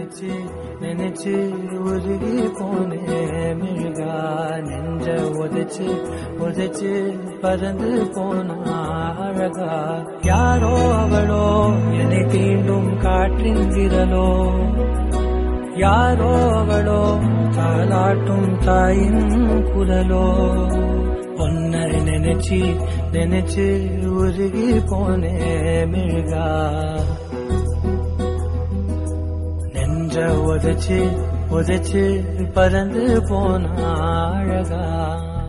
நினைச்சு நினைச்சு உருகி போனே மிழ்கா நெஞ்ச உதைச்சு உதைச்சு பறந்து போனா அழகா யாரோ அவளோ என்னை தீண்டும் காற்றின் விரலோ யாரோ அவளோ தாளாட்டும் தாயின் குரலோ உன்னை நினைச்சு நினைச்சு உருகி போனே மிழ்கா நெஞ்ச உதைச்சு உதைச்சு பறந்து போனா அழகா